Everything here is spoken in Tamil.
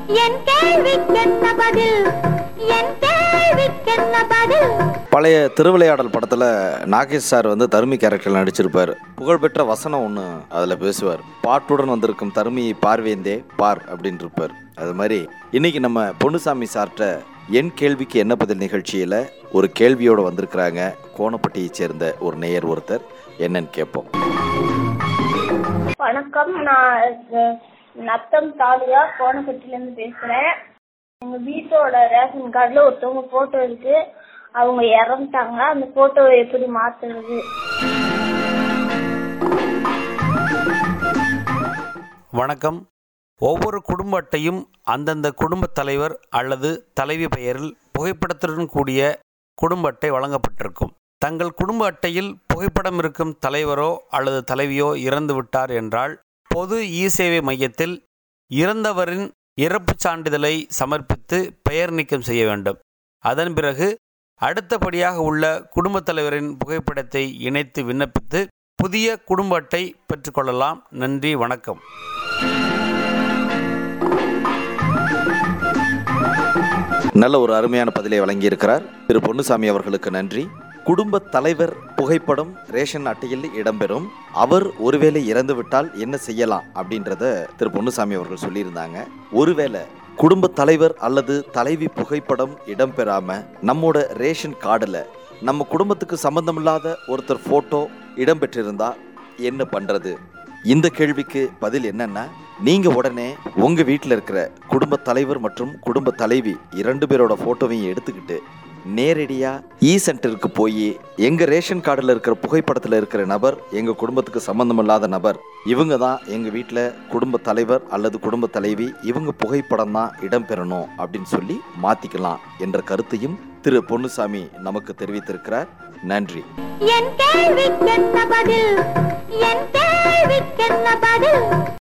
என் கேள்விக்கென்ன பதில் என் கேள்விக்கென்ன பதில் பழைய திருவிளையாடல் படத்தில் நாகேஷ் சார் வந்து தருமி கேரக்டரில் நடிச்சிருப்பார் புகழ்பெற்ற வசனம் ஒன்று அதில் பேசுவார் பாட்டுடன் வந்திருக்கும் தருமியை பார்வேந்தே பார் அப்படின்னு இருப்பார் அது மாதிரி இன்னைக்கு நம்ம பொன்னுசாமி சார்கிட்ட என் கேள்விக்கு என்ன பதில் நிகழ்ச்சியில் ஒரு கேள்வியோடு வந்திருக்கிறாங்க கோணப்பட்டியைச் சேர்ந்த ஒரு நேயர் ஒருத்தர் என்னன்னு கேட்போம் வணக்கம் நான் அஹ், நத்தம் தாலுகா கோணப்பட்டிலேருந்து பேசுகிறேன் எங்கள் வீட்டோட ரேஷன் கார்டில் ஒருத்தவங்க ஃபோட்டோ இருக்கு அவங்க இறந்துட்டாங்க அந்த ஃபோட்டோவை எப்படி மாற்றுறது வணக்கம் ஒவ்வொரு குடும்ப அட்டையும் அந்தந்த குடும்பத் தலைவர் அல்லது தலைவி பெயரில் புகைப்படத்துடன் கூடிய குடும்ப அட்டை வழங்கப்பட்டிருக்கும் தங்கள் குடும்ப அட்டையில் புகைப்படம் இருக்கும் தலைவரோ அல்லது தலைவியோ இறந்து விட்டார் என்றால் பொது இ சேவை மையத்தில் இறந்தவரின் இறப்புச் சான்றிதழை சமர்ப்பித்து பெயர் நீக்கம் செய்ய வேண்டும் அதன் பிறகு அடுத்தபடியாக உள்ள குடும்பத் தலைவரின் புகைப்படத்தை இணைத்து விண்ணப்பித்து புதிய குடும்ப அட்டை பெற்றுக்கொள்ளலாம் நன்றி வணக்கம் நல்ல ஒரு அருமையான பதிலை வழங்கியிருக்கிறார் திரு பொன்னுசாமி அவர்களுக்கு நன்றி குடும்ப தலைவர் புகைப்படம் ரேஷன் அட்டையில் இடம்பெறும் அவர் ஒருவேளை இறந்து விட்டால் என்ன செய்யலாம் அப்படின்றத திரு பொன்னுசாமி அவர்கள் சொல்லியிருந்தாங்க ஒருவேளை குடும்ப தலைவர் அல்லது தலைவி புகைப்படம் இடம்பெறாம நம்மோட ரேஷன் கார்டில் நம்ம குடும்பத்துக்கு சம்பந்தமில்லாத ஒருத்தர் போட்டோ இடம்பெற்றிருந்தா என்ன பண்றது இந்த கேள்விக்கு பதில் என்னன்னா நீங்க உடனே உங்க வீட்டில் இருக்கிற குடும்ப தலைவர் மற்றும் குடும்ப தலைவி இரண்டு பேரோட போட்டோவையும் எடுத்துக்கிட்டு நேரடியா இ சென்டருக்கு போய் எங்க ரேஷன் கார்டில் இருக்கிற புகைப்படத்தில் இருக்கிற நபர் எங்க குடும்பத்துக்கு சம்பந்தமில்லாத நபர் இவங்க தான் எங்க வீட்டில் குடும்ப தலைவர் அல்லது குடும்ப தலைவி இவங்க புகைப்படம் தான் இடம்பெறணும் அப்படின்னு சொல்லி மாத்திக்கலாம் என்ற கருத்தையும் திரு பொன்னுசாமி நமக்கு தெரிவித்திருக்கிறார் நன்றி என் கேள்விக்கென்ன பதில் என் கேள்விக்கென்ன பதில்